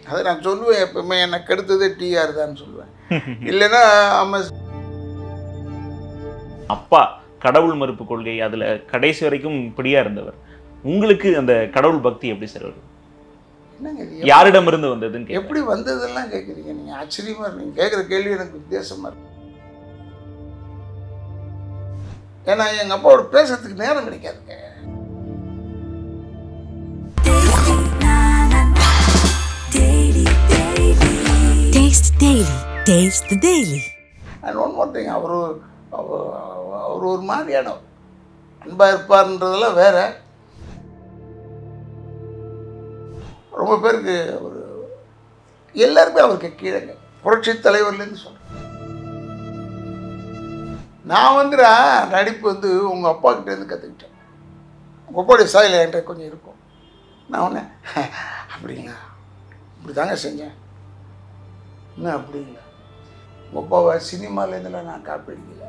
அதை நான் சொல்லுவேன் எப்பவுமே என்னை கெடுத்ததே டிஆர் தான் சொல்லுவேன் இல்லைன்னா ஆமாம் அப்பா கடவுள் மறுப்பு கொள்கை அதுல கடைசி வரைக்கும் பிடியா இருந்தவர் உங்களுக்கு அந்த கடவுள் பக்தி எப்படி சார் வருது என்னங்க இது யாரிடமிருந்து வந்ததுன்னு கேட்கிறேன். எப்படி வந்ததெல்லாம் கேட்குறீங்க நீங்கள் ஆச்சரியமாக இருக்கீங்க கேட்குற கேள்வி எனக்கு வித்தியாசமாக இருக்கு ஏன்னா எங்கள் அப்பாவோட பேசுறதுக்கு நேரம் கிடைக்காதுங்க Taste Daily. Taste the Daily. And one more thing அவர் அவர் ஒரு மாதிரியான அன்பாக இருப்பார்ன்றதெல்லாம் வேற ரொம்ப பேருக்கு ஒரு எல்லாருமே அவருக்கு கீழேங்க புரட்சி தலைவர்லேருந்து சொல்கிறேன் நான் வந்துடா நடிப்பு வந்து உங்கள் அப்பா கிட்டேருந்து கற்றுக்கிட்டேன் உங்கள் அப்பாவுடைய சாயல் என்கிட்ட கொஞ்சம் இருக்கும் நான் ஒன்று அப்படிங்களா இப்படி தாங்க செஞ்சேன் என்ன அப்படிங்களா உங்கள் அப்பாவை சினிமாலேருந்துலாம் நான் காப்பி அடிக்கல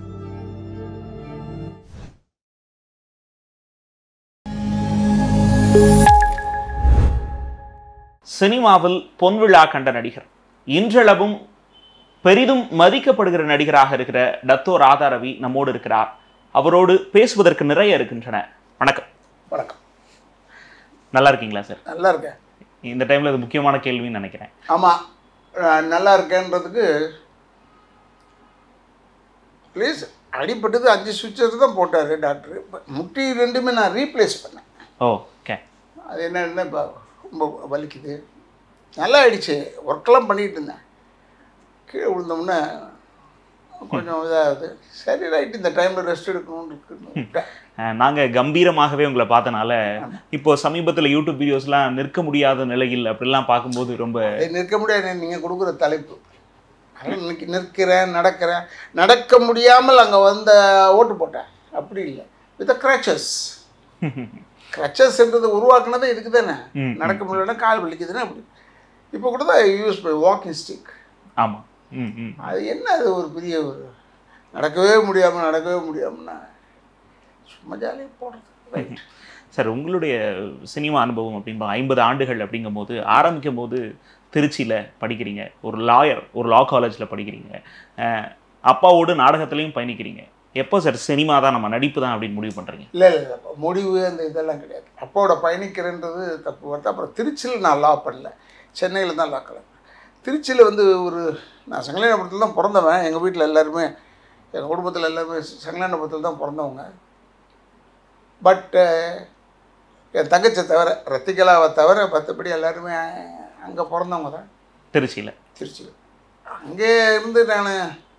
சினிமாவில் பொன்விழா கண்ட நடிகர் இன்றளவும் பெரிதும் மதிக்கப்படுகிற நடிகராக இருக்கிற டத்தோ ராதா ரவி நம்மோடு இருக்கிறார் அவரோடு பேசுவதற்கு நிறைய இருக்கின்றன வணக்கம் வணக்கம் நல்லா இருக்கீங்களா சார் நல்லா இருக்கேன் இந்த டைம்ல இது முக்கியமான கேள்வின்னு நினைக்கிறேன் ஆமாம் நல்லா இருக்கேன்றதுக்கு ப்ளீஸ் அடிபட்டது அஞ்சு சுவிட்சஸ் தான் போட்டார் டாக்டர் முட்டி ரெண்டுமே நான் ரீப்ளேஸ் பண்ணேன் ஓ ஓகே அது என்னன்னா இப்போ ரொம்ப வலிக்குது நல்லா ஆயிடுச்சு ஒர்க்கெல்லாம் பண்ணிகிட்டு இருந்தேன் கீழே விழுந்தோம்னா கொஞ்சம் இதாகுது சரி ரைட் இந்த டைமில் ரெஸ்ட் எடுக்கணும்னு இருக்குன்னு விட்டேன். நாங்க கம்பீரமாகவே உங்களை பார்த்தனால இப்போ சமீபத்துல யூடியூப் வீடியோஸ்லாம் நிற்க முடியாத நிலையில் அப்படிலாம் பார்க்கும்போது ரொம்ப அது நிற்க முடியாது நீங்கள் கொடுக்குற தலைப்பு அதனால இன்னைக்கு நிற்கிறேன் நடக்கிறேன் நடக்க முடியாமல் அங்கே வந்த ஓட்டு போட்டேன் அப்படி இல்லை வித் கிராச்சஸ் கிரச்சஸ்ன்றது உருவாக்குனதே இதுக்கு தானே ம், நடக்க முடியலன்னா கால் வலிக்குதுன்னா அப்படி இப்போ கூட தான் யூஸ் பை வாக்கிங் ஸ்டிக் ஆமா ம் ம் அது என்ன அது ஒரு பெரிய ஒரு நடக்கவே முடியாமல் நடக்கவே முடியாமல்னா சும்மா ஜாலியாக போடுறது ரைட் சார் உங்களுடைய சினிமா அனுபவம் அப்படின்பா ஐம்பது ஆண்டுகள் அப்படிங்கும்போது ஆரம்பிக்கும் போது திருச்சியில் படிக்கிறீங்க ஒரு லாயர் ஒரு லா காலேஜில் படிக்கிறீங்க அஹ் அப்பாவோடு நாடகத்துலேயும் பயணிக்கிறீங்க எப்போ சார் சினிமா தான் நம்ம நடிப்பு தான் அப்படின்னு முடிவு பண்ணுறீங்க இல்லை இல்லை இல்லை முடிவு அந்த இதெல்லாம் கிடையாது அப்பாவோட பயணிக்கிறேன்றது தப்பு வருது அப்புறம் திருச்சியில் நான் லா பண்ணல சென்னையில் தான் லா கலர் திருச்சியில் வந்து ஒரு நான் சங்கலேனபுரத்தில் தான் பிறந்தவன் எங்கள் வீட்டில் எல்லாருமே எங்கள் குடும்பத்தில் எல்லாருமே சங்கலேனபுரத்தில் தான் பிறந்தவங்க பட் என் தங்கச்சியை தவிர ரத்திகலாவை தவிர மற்றபடி எல்லாருமே அங்கே பிறந்தவங்க தான் திருச்சியில் திருச்சியில் அங்கே இருந்து நான்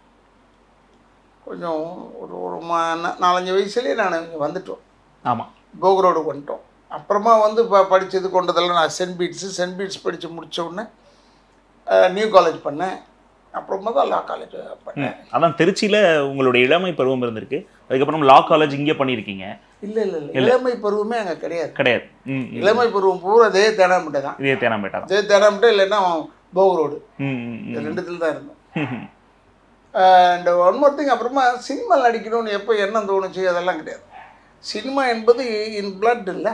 கொஞ்சம் ஒரு ஒரு மா நா- நாலஞ்சு வயசுலேயே நான் இங்கே வந்துட்டோம் ஆமாம் போக் ரோடுக்கு வந்துட்டோம் அப்புறமா வந்து இப்போ படித்தது கொண்டதெல்லாம் நான் சென்ட் பீட்ஸு சென்ட் பீட்ஸ் படித்து முடிச்ச உடனே நியூ காலேஜ் பண்ணேன் அப்புறமா தான் லா காலேஜ் பண்ணேன் அதான் திருச்சியில் உங்களுடைய இளமை பருவம் இருந்திருக்கு அதுக்கப்புறம் லா காலேஜ் இங்கே பண்ணியிருக்கீங்க இல்லை இல்லை இல்லை இளமை பருவமே அங்கே கிடையாது கிடையாது ம் ம். இளமை பருவம் பூரா அதே தேனாம்பட்டை தான் இதே தேனாம்பேட்டா தான் அதே தேனாம்பட்டை இல்லைன்னா போக் ரோடு ம் ம் இந்த ம் ரெண்டுத்தில் தான் இருந்தோம் ம் அண்ட் ஒன் மோர் திங் அப்புறமா சினிமா நடிக்கணும்னு எப்போ எண்ணம் தோணுச்சு அதெல்லாம் கிடையாது சினிமா என்பது இன் blood இல்லை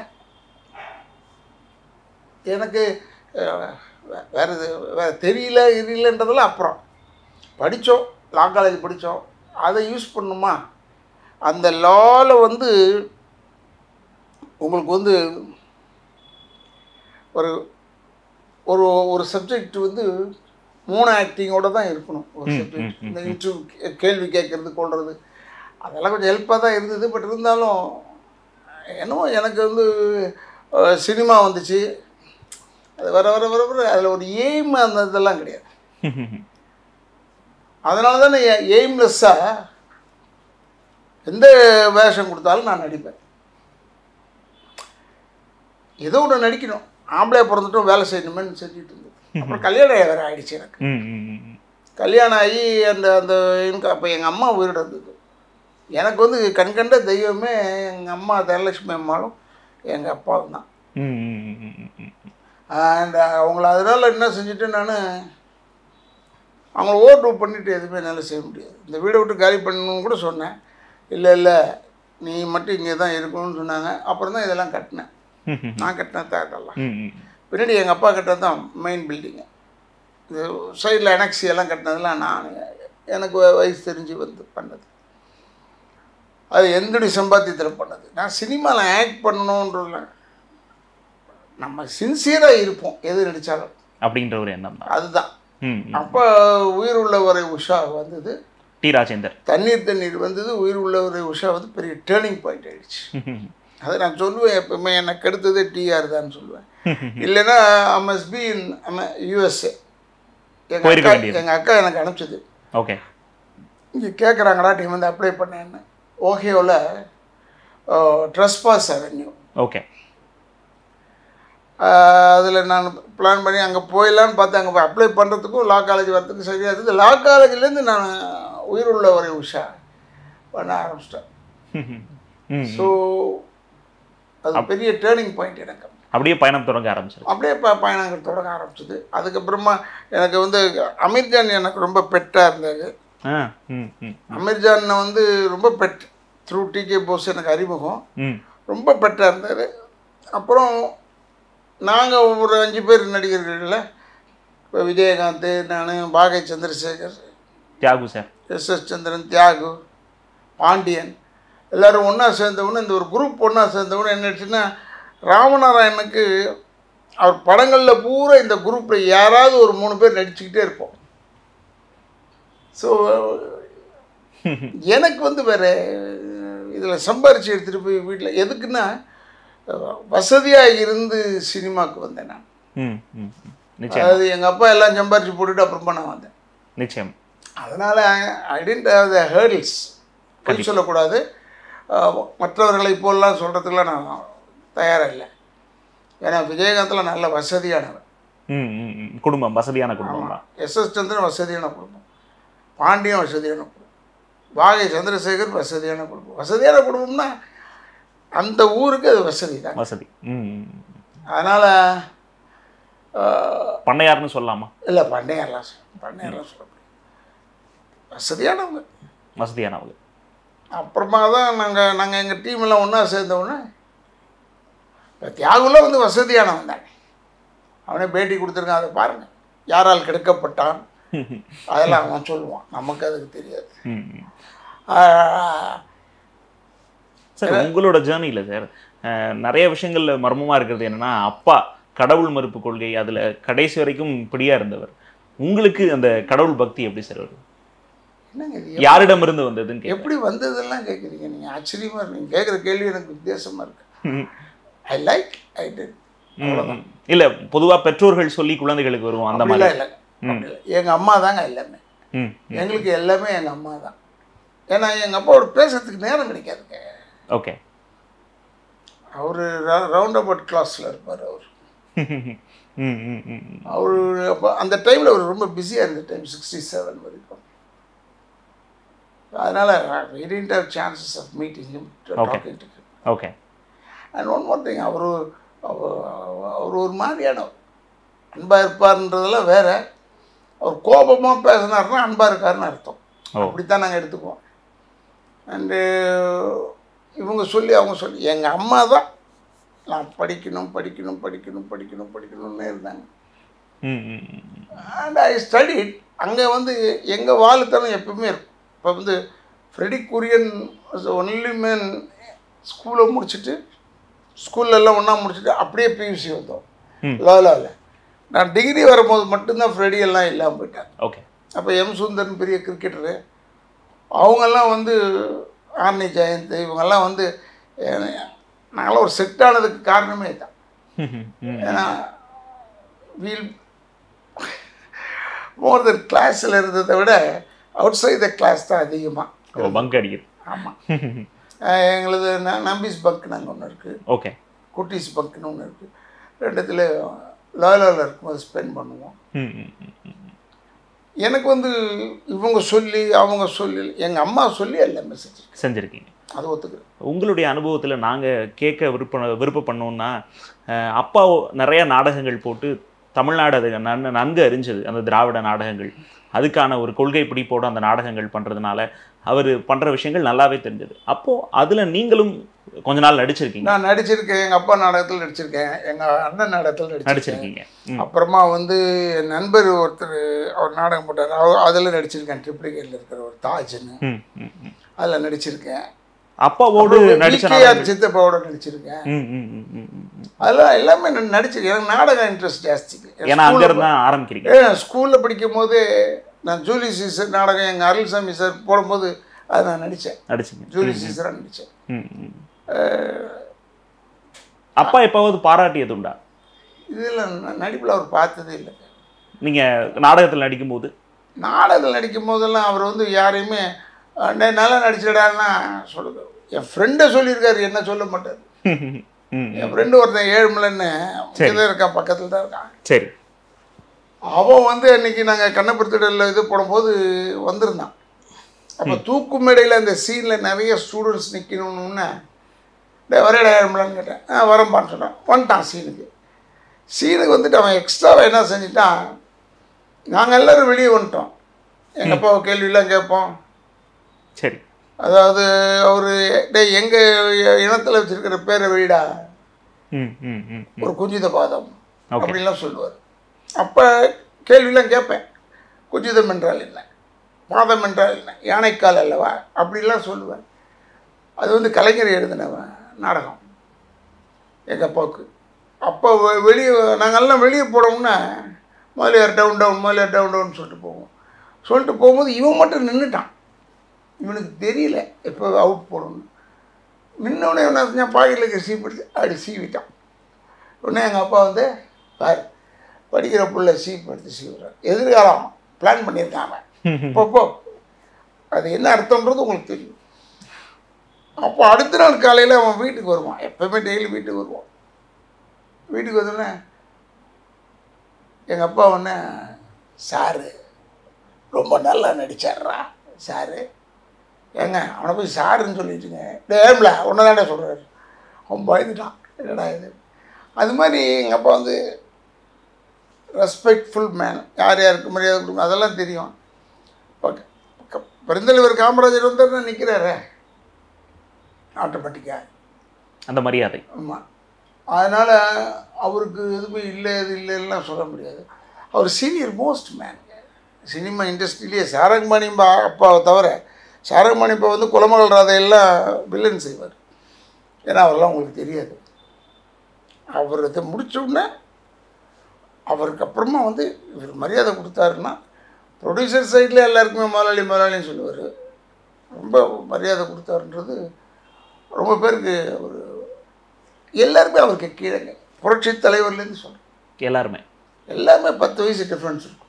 எனக்கு அஹ், வே- வேற இது வேற தெரியல இது இல்லைன்றதெல்லாம் அப்புறம் படித்தோம் லா காலேஜ் படித்தோம் அதை யூஸ் பண்ணுமா அந்த லாவில் வந்து உங்களுக்கு வந்து ஒரு ஒரு ஒரு சப்ஜெக்ட் வந்து மூணு ஆக்டிங்கோட தான் இருக்கணும் ஒரு ம், சப்ஜெக்ட் ம், ம், இந்த இன்டர்வியூ கேள்வி கேட்கறது கொள்வது அதெல்லாம் கொஞ்சம் ஹெல்ப்பாக தான் இருந்தது பட் இருந்தாலும் என்னமோ எனக்கு வந்து அஹ், சினிமா வந்துச்சு அது வர வர வர வர அதில் ஒரு எய்ம் அந்த இதெல்லாம் கிடையாது அதனால தான் எய்ம்லெஸ்ஸாக எந்த வேஷம் கொடுத்தாலும் நான் நடிப்பேன் ஏதோ ஒன்று நடிக்கணும் ஆம்பளையா பிறந்துட்டும் வேலை செய்யணுமேன்னு செஞ்சுட்டு இருந்தது அப்புறம் கல்யாணம் வேறு ஆயிடுச்சு எனக்கு ம் ம் ம் ம். கல்யாணம் ஆகி அந்த அந்த எனக்கு அப்போ எங்கள் அம்மா உயிரோட இருந்தது எனக்கு வந்து கண்கண்ட தெய்வமே எங்கள் அம்மா தனலட்சுமி அம்மாவும் எங்கள் அப்பாவும் தான் ம் ம் ம் ம் ம் ம். அண்ட் அவங்கள அதனால் என்ன செஞ்சுட்டு நான் அவங்கள ஓவர் பண்ணிட்டு எதுவுமே என்னால் செய்ய முடியாது இந்த வீடை விட்டு காலி பண்ணணும்னு கூட சொன்னேன் இல்லை இல்லை நீ மட்டும் இங்கே தான் இருக்கணும்னு சொன்னாங்க அப்புறம் தான் இதெல்லாம் கட்டினேன் ம் ம் நான் கட்டின தான் இதெல்லாம் ம் ம். இப்போ பின்னாடி எங்கள் அப்பா கட்டது தான் மெயின் பில்டிங்கு இது சைடில் எனக்ஸி எல்லாம் கட்டினதெல்லாம் நான் எனக்கு வ- வயசு தெரிஞ்சு வந்து பண்ணது அது எந்தடி சம்பாத்தியத்தில் பண்ணது நான் சினிமாவில் ஆக்ட் பண்ணணுன்றல நம்ம சின்சியராக இருப்போம் எது நடித்தாலும் அப்படின்ற ஒரு எண்ணம் தான் அதுதான் ம் ம். அப்போ உயிர் உள்ளவரை உஷா வந்தது டி ராஜேந்தர் தண்ணீர் தண்ணீர் வந்தது உயிர் உள்ளவரை உஷா வந்து பெரிய டேர்னிங் பாயிண்ட் ஆயிடுச்சு அதை நான் சொல்லுவேன் எப்பவுமே என்னை கெடுத்ததே டிஆர் தான் சொல்லுவேன் இல்லைன்னா மஸ்ட் பி இன் யூஎஸ்ஏ எங்கள் போயிருக்க அக்கா வேண்டியது. எங்கள் அக்கா எனக்கு அனுப்பிச்சது ஓகே இங்கே கேட்குறாங்கடா நீ வந்து அப்ளை பண்ணேன்னு ஓஹேவில் ட்ரெஸ்பாஸ் அவென்யூ ஓகே அதில் நான் பிளான் பண்ணி அங்கே போயிடலான்னு பார்த்தேன் அங்கே போய் அப்ளை பண்ணுறதுக்கும் லா காலேஜ் வரதுக்கும் சரியாக இருந்தது லா காலேஜ்லேருந்து நான் உயிர் உள்ளவரை உஷா பண்ண ஆரம்பிச்சிட்டேன் ம் ஸோ அது பெரிய டேர்னிங் பாயிண்ட் எனக்கு அப்படியே பயணம் தொடங்க ஆரம்பிச்சிருக்கு அப்படியே ப பயணங்கள் தொடங்க ஆரம்பிச்சது அதுக்கப்புறமா எனக்கு வந்து அமீர்ஜான் எனக்கு ரொம்ப பெட்டாக இருந்தார் ஆ ம் ம் அமீர்ஜான் வந்து ரொம்ப பெட் த்ரூ டிகே போஸ் எனக்கு அறிமுகம் ம் ரொம்ப பெட்டாக இருந்தார் அப்புறம் நாங்கள் ஒரு அஞ்சு பேர் நடிகர்கள்ல இப்போ விஜயகாந்த் நான் பாகை Chandrasekhar Thiagu sir S S Chandran Thiagu Pandian எல்லாரும் ஒன்றா சேர்ந்தவொன்னே இந்த ஒரு குரூப் ஒன்றா சேர்ந்தவொன்னே என்ன ஆச்சுன்னா ராமநாராயணனுக்கு அவர் படங்களில் பூரா இந்த குரூப்பில் யாராவது ஒரு மூணு பேர் நடிச்சுக்கிட்டே இருப்போம் ஸோ எனக்கு வந்து வேறு இதில் சம்பாரித்து எடுத்துகிட்டு போய் வீட்டில் எதுக்குன்னா வசதியாக இருந்து சினிமாவுக்கு வந்தேன் நான் ம் ம் ம். நிச்சயம் அதாவது எங்கள் அப்பா எல்லாம் சம்பாரித்து போட்டுட்டு அப்புறமா நான் வந்தேன் நிச்சயம் அதனால் I tend have the hurdles பொய் சொல்லக்கூடாது அஹ் மற்றவர்களை இப்போல்லாம் சொல்கிறதுக்குலாம் நான் தயாராக இல்லை ஏன்னா விஜயகாந்தில் நல்ல வசதியானவர் ம் ம் ம். குடும்பம் வசதியான குடும்பம் தான் எஸ் எஸ் சந்திரன் வசதியான குடும்பம் பாண்டியன் வசதியான குடும்பம் வாகை சந்திரசேகர் வசதியான குடும்பம் வசதியான குடும்பம்னா அந்த ஊருக்கு அது வசதி தான் வசதி ம் ம், ம். அதனால் பண்ணையார்னு சொல்லலாமா இல்லை பண்ணையாரெலாம் சொல்ல பண்ணையாரெலாம் சொல்ல முடியாது வசதியானவங்க வசதியானவங்க அப்புறமா தான் நாங்கள் நாங்கள் எங்கள் டீம் எல்லாம் ஒன்றா சேர்ந்தவுடனே இப்போ தியாகுல வந்து வசதியானவன் தானே அவனே பேட்டி கொடுத்துருக்கான் அதை பாருங்கள் யாரால் கெடுக்கப்பட்டான் அதெல்லாம் அவன் சொல்லுவான் நமக்கு அதுக்கு தெரியாது ம் ம். ஆஹ், சார் உங்களோட ஜேர்னியில் சார் அஹ், நிறைய விஷயங்கள்ல மர்மமா இருக்கிறது என்னன்னா அப்பா கடவுள் மறுப்பு கொள்கை அதுல கடைசி வரைக்கும் பிடியா இருந்தவர் உங்களுக்கு அந்த கடவுள் பக்தி எப்படி சார் வருது என்னங்க இது யாரிடமிருந்து வந்ததுன்னு கேட்க எப்படி வந்ததெல்லாம் கேட்குறீங்க நீங்கள் ஆச்சரியமாக இருக்கு நீங்கள் கேட்குற கேள்வி எனக்கு வித்தியாசமாக இருக்கு ம். ஐ லைக் ஐ டெட் ம். இல்ல பொதுவா பெற்றோர்கள் சொல்லி குழந்தைகளுக்கு வருவோம் அந்த மாதிரி அப்படிலாம் இல்லைங்க அப்படி இல்லை எங்கள் அம்மா தாங்க எல்லாமே ம் எங்களுக்கு எல்லாமே எங்கள் அம்மா தான் ஏன்னா எங்கள் அப்பாவோட பேசுறதுக்கு நேரம் கிடைக்காதுங்க ஓகே அவர் ரவுண்ட் அபவுட் கிளாஸில் இருப்பார் அவர் ம் ம் ம் ம். அவர் அப்போ அந்த டைமில் அவர் ரொம்ப பிஸியாக இருந்த டைம் சிக்ஸ்டி செவன் வரைக்கும் அதனால் we didn't have chances of meeting him to Okay. talking to him okay and one more thing அவர் அவர் ஒரு மாதிரியான அன்பாக இருப்பார்ன்றதெல்லாம் வேற அவர் கோபமாக பேசினார்னா அன்பாக இருக்காருன்னு அர்த்தம் ஓ. அப்படித்தான் நாங்கள் எடுத்துக்குவோம் அண்டு இவங்க சொல்லி அவங்க சொல்லி எங்கள் அம்மா தான் நான் படிக்கணும் படிக்கணும் படிக்கணும் படிக்கணும் படிக்கணும்னு இருந்தாங்க ம் ம் ம், ம். அண்ட் ஐ ஸ்டடிட் அங்கே வந்து எங்கள் வாழுத்தனம் எப்பவுமே இருக்கும் இப்போ வந்து ஃப்ரெடி குரியன் ஒன்லி மேன் ஸ்கூலை முடிச்சுட்டு ஸ்கூல்ல எல்லாம் ஒன்றா முடிச்சுட்டு அப்படியே பியூசி வந்தோம் ம். லோலாவில் நான் டிகிரி வரும்போது மட்டும்தான் ஃப்ரெடி எல்லாம் இல்லாமல் போயிட்டாங்க ஓகே அப்போ எம் சுந்தரன் பெரிய கிரிக்கெட்டரு அவங்கெல்லாம் வந்து ஆர்னி ஜெயந்த் இவங்கெல்லாம் வந்து அஹ், நாங்களாம் ஒரு செட் ஆனதுக்கு காரணமே தான் ம் ம், ம். ஏன்னா வீல் மோர் தென் கிளாஸில் இருந்ததை விட அவுட் சைட் த கிளாஸ் தான் அதிகமாக ஓ பங்க் அடிக்குது ஆமாம் எங்களது ந- நம்பிஸ் பங்க் நாங்கள் ஒன்று இருக்குது ஓகே குட்டீஸ் பங்க்னு ஒன்று இருக்குது ரெண்டுத்துல லாலாவில் இருக்கும்போது ஸ்பெண்ட் பண்ணுவோம் ம் ம் ம், ம். எனக்கு வந்து இவங்க சொல்லி அவங்க சொல்லி எங்கள் அம்மா சொல்லி எல்லாமே செஞ்சுருக்கேன் செஞ்சிருக்கீங்க அது ஒத்துக்கிறேன் உங்களுடைய அனுபவத்தில் நாங்கள் கேட்க விருப்ப விருப்பம் பண்ணோம்னா அஹ், அப்பா நிறைய நாடகங்கள் போட்டு தமிழ்நாடு அது நன் நன்கு அறிஞ்சது அந்த திராவிட நாடகங்கள் அதுக்கான ஒரு கொள்கை பிடிப்போடு அந்த நாடகங்கள் பண்ணுறதுனால அவர் பண்ணுற விஷயங்கள் நல்லாவே தெரிஞ்சது அப்போது அதில் நீங்களும் கொஞ்ச நாள் நடிச்சிருக்கீங்க நான் நடிச்சிருக்கேன் எங்கள் அப்பா நாடகத்தில் நடிச்சிருக்கேன் எங்கள் அண்ணன் நாடகத்தில் நடிச்சிருக்கேன் நடிச்சிருக்கீங்க ம். அப்புறமா வந்து என் நண்பர் ஒருத்தர் அவர் நாடகம் போட்டார் அவர் அதில் நடிச்சிருக்கேன் ட்ரிப்ளிகேட்டில் இருக்கிற ஒரு தாஜ்னு ம், ம், ம். அதில் நடிச்சிருக்கேன் அப்பாவோடு நடிச்ச விகேஆர் நாடகங்கள். சித்தப்பாவோட நடிச்சிருக்கேன் ம், ம், ம், ம், ம், ம். அதெல்லாம் எல்லாமே நான் நடிச்சிருக்கேன் எனக்கு நாடகம் இன்ட்ரெஸ்ட் ஜாஸ்தி ஏன்னா அங்க இருந்தா ஆரம்பிக்கிறீங்க ஏன் ஸ்கூலில் படிக்கும் போது நான் ஜூலி சீசர் நாடகம் எங்கள் அருள்சாமி சார் போடும்போது அதை நான் நடித்தேன் நடிச்சீங்க ஜூலி சீசராக நடித்தேன் ம், ம். அப்பா எப்பாவது பாராட்டியது உண்டா இதில் நடிப்பில் அவர் பார்த்ததே இல்லை நீங்க நாடகத்தில் நடிக்கும்போது நாடகத்தில் நடிக்கும் போதெல்லாம் அவர் வந்து யாரையுமே "அண்ணே, நல்லா நடிச்சிடான்னா சொல்லுங்க என் ஃப்ரெண்டை சொல்லியிருக்காரு என்ன சொல்ல மாட்டார் ம், ம். என் ஃப்ரெண்டு ஒருத்தன் ஏழுமலைன்னு இங்கே இருக்கான் பக்கத்தில் தான் இருக்கான் சரி அவன் வந்து அன்னைக்கு நாங்கள் கண்ணபுரத்திடலில் இது போடும்போது வந்திருந்தான் அப்போ தூக்கு மேடையில் அந்த சீனில் நிறைய ஸ்டூடெண்ட்ஸ் நிற்கணும்னு டே வரேடா ஏழுமலைன்னு கேட்டேன் ஆ வரம்பான்னு சொன்னான் வந்துட்டான் சீனுக்கு சீனுக்கு வந்துட்டு அவன் எக்ஸ்ட்ராவாக என்ன செஞ்சிட்டான் நாங்கள் எல்லோரும் வெளியே வந்துட்டோம் எங்கள் அப்பாவை கேள்வியெல்லாம் கேட்போம் சரி அதாவது அவர் டேய் எங்கள் இனத்தில் வச்சிருக்கிற பேரை வெளிடா ம் ம் ம் ம். ஒரு குஞ்சித பாதம் Okay. அப்படின்லாம் சொல்லுவார் அப்போ கேள்வியெல்லாம் கேட்பேன் குஞ்சிதம் என்றால் என்ன பாதம் என்றால் என்ன யானைக்கால் அல்லவா அப்படிலாம் சொல்லுவேன் அது வந்து கலைஞர் எழுதினவன் நாடகம் எங்கள் அப்பாவுக்கு அப்போ வெ- வெளியே நாங்கள்லாம் வெளியே போனோம்னா Mudaliar town town Mudaliar town town சொல்லிட்டு போவோம் சொல்லிட்டு போகும்போது இவன் மட்டும் நின்றுட்டான் இவனுக்கு தெரியல எப்போ அவுட் போடணும்னு நின்னவுடனே என்ன செஞ்சான் பாக்கெட்டில் சீப்பிடிச்சு அப்படி சீவிட்டான் உடனே எங்கள் அப்பா வந்து பாரு படிக்கிற புள்ள சீப் எடுத்து சீவுறான் எதிர்காலம் பிளான் பண்ணியிருக்கான் அவன் போ போ அது என்ன அர்த்தம்ன்றது உங்களுக்கு தெரியும் அப்போ அடுத்த நாள் காலையில் அவன் வீட்டுக்கு வருவான் எப்பவுமே டெய்லி வீட்டுக்கு வருவான் வீட்டுக்கு வந்தோடனே எங்கள் அப்பா ஒன்று சாரு ரொம்ப நல்லா நடிச்சார்ரா சாரு ஏங்க அவனை போய் சாருன்னு சொல்லிட்டுங்க டேம்ல ஒன்று தானே சொல்கிறாரு அவன் பயந்துட்டான் என்னடா இது அது மாதிரி எங்கள் அப்பா வந்து ரெஸ்பெக்ட்ஃபுல் மேன் யார் யாருக்கு மரியாதை கொடுக்கணும் அதெல்லாம் தெரியும் ஓகே பெருந்தலைவர் காமராஜர் வந்து நிற்கிறாரு ஆட்டோமேட்டிக்காக அந்த மரியாதை ஆமாம் அதனால் அவருக்கு எதுவுமே இல்லை இது இல்லைலாம் சொல்ல முடியாது அவர் சீனியர் மோஸ்ட் மேன் சினிமா இண்டஸ்ட்ரியிலேயே சாரங்கமணி பா- அப்பாவை தவிர சாரங்கமணி இப்போ வந்து குலமகள் ராதையெல்லாம் வில்லன் செய்வார் ஏன்னா அவரெல்லாம் உங்களுக்கு தெரியாது அவர் இதை முடிச்ச உடனே அவருக்கு அப்புறமா வந்து இவர் மரியாதை கொடுத்தாருன்னா ப்ரொடியூசர் சைடில் எல்லாருக்குமே முதலாளி முதலாளின்னு சொல்லுவார் ரொம்ப மரியாதை கொடுத்தாருன்றது ரொம்ப பேருக்கு ஒரு எல்லாருமே அவருக்கு கீழேங்க புரட்சி தலைவர்லேருந்து சொல்கிறேன் எல்லாருமே எல்லாமே பத்து வயசு டிஃப்ரென்ஸ் இருக்கும்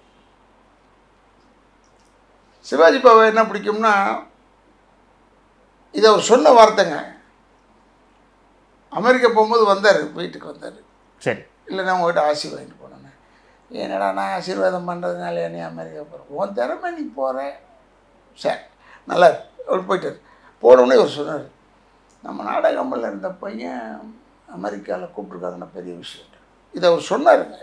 சிவாஜி பாபா என்ன பிடிக்கும்னா இதை அவர் சொன்ன வார்த்தைங்க அமெரிக்கா போகும்போது வந்தார் வீட்டுக்கு வந்தார் சரி இல்லை நான் உங்கள்கிட்ட ஆசீர் வாங்கிட்டு போனேன் என்னடா நான் ஆசீர்வாதம் பண்ணுறதுனால நீ அமெரிக்கா போகிறேன் உன் திறமை நீ போகிற சரி நல்லா இருக்கு. அவர் போயிட்டார் போனவுடனே இவர் சொன்னார் நம்ம நாடகமில் இருந்த பையன் அமெரிக்காவில் கூப்பிட்ருக்காங்கன்னா பெரிய விஷயம் இதை அவர் சொன்னாருங்க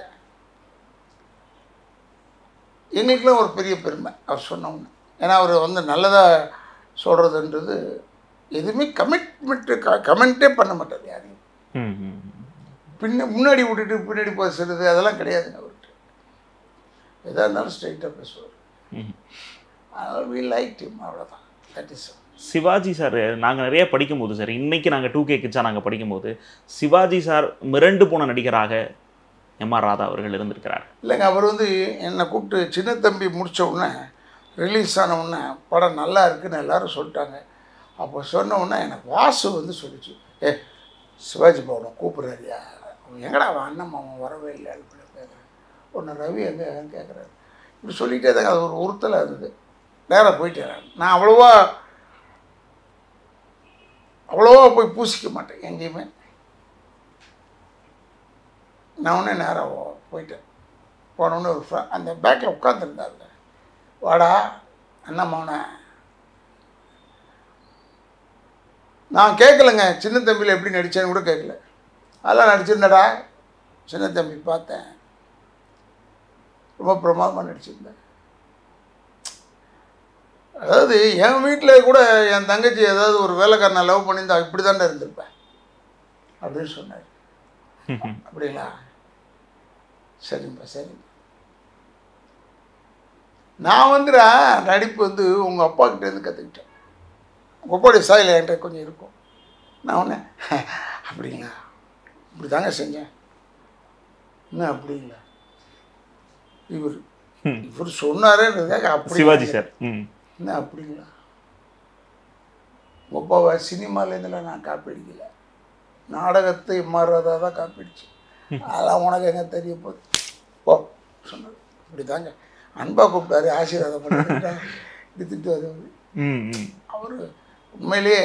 எங்களுக்கெல்லாம் ஒரு பெரிய பெருமை அவர் சொன்னவங்க ஏன்னா அவர் வந்து நல்லதாக சொல்கிறதுன்றது எதுவுமே கமிட்மெண்ட்டு க கமெண்ட்டே பண்ண மாட்டார் யாரையும் ம் ம் ம். பின்ன முன்னாடி விட்டுட்டு பின்னாடி பேசுறது அதெல்லாம் கிடையாதுங்க அவர்கிட்ட எதாக இருந்தாலும் ஸ்ட்ரைட்டாக பேசுவார் ம். அதனால் வி லைக் him அவ்வளோதான் தட் இஸ் சிவாஜி சார் நாங்கள் நிறைய படிக்கும்போது சார் இன்னைக்கு நாங்கள் டூ கே கிட்ஸாக நாங்கள் படிக்கும்போது சிவாஜி சார் மிரண்டு போன நடிகராக எம் ஆர் ராதா அவர்கள் இருந்திருக்கிறார் இல்லைங்க அவர் வந்து என்னை கூப்பிட்டு சின்ன தம்பி முடிச்ச உடனே ரிலீஸ் ஆன உடனே படம் நல்லா இருக்குன்னு எல்லாரும் சொல்லிட்டாங்க அப்போ சொன்ன உடனே எனக்கு வாசு வந்து சொல்லிச்சு ஏ சிவாஜி பவனை கூப்பிட்றாரியா அவன் எங்கடா அவன் அண்ணன் அவன் வரவே இல்லை அப்படின்னு கேட்குறேன் ஒன்று ரவி எங்கே கேட்குறாரு இப்படி சொல்லிட்டே தாங்க அது ஒரு உறுத்தலாக இருந்தது நேராக போயிட்டேன் நான் அவ்வளோவா அவ்வளோவா போய் பூசிக்க மாட்டேன் எங்கேயுமே நான் உடனே நேராக போயிட்டேன் போனோடனே ஒரு ஃப்ர- அந்த பேக்கில் உட்காந்துருந்தாருங்க வாடா அண்ணா மௌன நான் கேட்கலங்க சின்ன தம்பியில் எப்படி நடித்தேன்னு கூட கேட்கல அதெல்லாம் நடிச்சிருந்தடா சின்ன தம்பி பார்த்தேன் ரொம்ப பிரமாதமாக நடிச்சிருந்தேன் அதாவது என் வீட்டில் கூட என் தங்கச்சி ஏதாவது ஒரு வேலைக்காரனை லவ் பண்ணியிருந்தா இப்படி தாண்டா இருந்திருப்பேன் அப்படின்னு சொன்னார் அப்படிங்களா சரிப்பா சரிப்பா நான் வந்துடா நடிப்பு வந்து உங்கள் அப்பா கிட்டேருந்து கற்றுக்கிட்டேன் உங்கள் அப்பாவுடைய சாயில் என்கிட்ட கொஞ்சம் இருக்கும் நான் ஒன்று அப்படிங்களா இப்படி தாங்க செஞ்சேன் என்ன அப்படிங்களா இவர் ம். இவர் சொன்னாரேன்றதுக்காக அப்படி சிவாஜி சார் ம் என்ன அப்படிங்களா உங்கள் அப்பாவை சினிமாலேருந்துலாம் நான் காப்பி அடிக்கல நாடகத்தை மாறாதான் தான் காப்பி அடிச்சேன் அதெல்லாம் உனக்கு எங்க தெரிய போகுது போ சொன்னார் இப்படி தாங்க அன்பா கூப்பிட்டாரு ஆசீர்வாதம் பண்ணிட்டாங்க இப்படி திட்டு வருவார் ம் ம் அவர் உண்மையிலேயே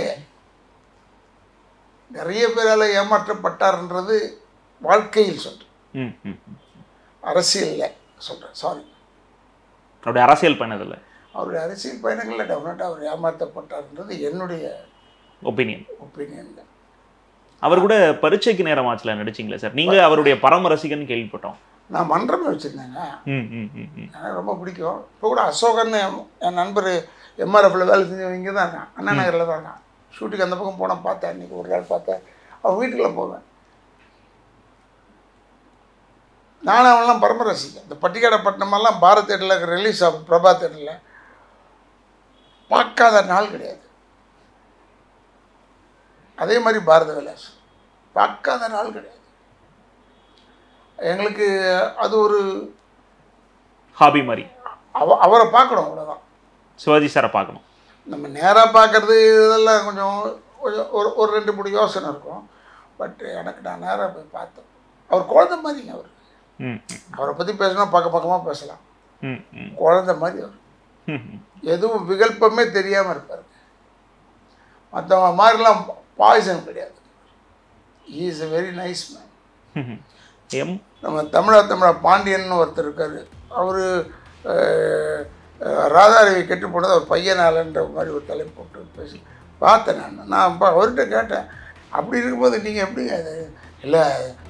நிறைய பேரால் ஏமாற்றப்பட்டார்ன்றது வாழ்க்கையில் சொல்கிறேன் ம் ம் ம். அரசியலில் சொல்கிறேன் சாரி அப்படி அரசியல் பண்ணதில்ல அவருடைய அரசியல் பயணங்களில் டெஃபினட்டாக அவர் ஏமாற்றப்பட்டார்ன்றது என்னுடைய ஒப்பீனியன் ஒப்பீனியன் தான் அவர் கூட பரீட்சைக்கு நேரமாச்சுல நடிச்சிங்களே சார் நீங்க அவருடைய பரம ரசிகன் கேள்விப்பட்டோம் நான் மன்றமே வச்சுருந்தேங்க ம் ம் ம் ம் எனக்கு ரொம்ப பிடிக்கும் இப்போ கூட அசோகன் என் என் நண்பர் எம்ஆர்எஃப்ல வேலை செஞ்சவங்க இங்கே தான் இருக்கான் அண்ணா நகரில் தான் இருக்கான் ஷூட்டிங் அந்த பக்கம் போனால் பார்த்தேன் அன்றைக்கி ஒரு நாள் பார்த்தேன் அவன் வீட்டுக்குள்ள போவேன் நானும் அவன்லாம் பரம ரசிகன் இந்த பட்டிக்காடப்பட்டினமெல்லாம் பாரத் தேட்டரில் ரிலீஸ் ஆகும் பிரபா தேட்டரில் பார்க்காத நாள் கிடையாது அதே மாதிரி பாரத விலாஸ் பார்க்காத நாள் கிடையாது எங்களுக்கு அது ஒரு ஹாபி மாதிரி அவ அவரை பார்க்கணும் அவ்வளோதான் சிவாஜி சாரை பார்க்கணும் நம்ம நேராக பார்க்கறது இதெல்லாம் கொஞ்சம் கொஞ்சம் ஒரு ஒரு ரெண்டு மூணு யோசனை இருக்கும் பட் எனக்கு நான் நேராக போய் பார்த்தேன் அவர் குழந்தை மாதிரிங்க அவர் ம் அவரை பற்றி பேசணும் பக்க பக்கமாக பேசலாம் ம் ம் குழந்தை மாதிரி அவர் ம் ம் எதுவும் விகல்பமே தெரியாமல் இருப்பார் மற்றவங்க மாதிரிலாம் பாய்சன் கிடையாது is a very nice man ம். எம் நம்ம தமிழா தமிழா பாண்டியன் ஒருத்தர் இருக்கார் அவர் ராதாரவி கெட்டு போனது அவர் பையனாலன்ற மாதிரி ஒரு தலைப்பு போட்டு பேசி பார்த்தேன் நான் நான் அப்போ அவர்கிட்ட கேட்டேன் அப்படி இருக்கும்போது நீங்கள் எப்படி அது இல்லை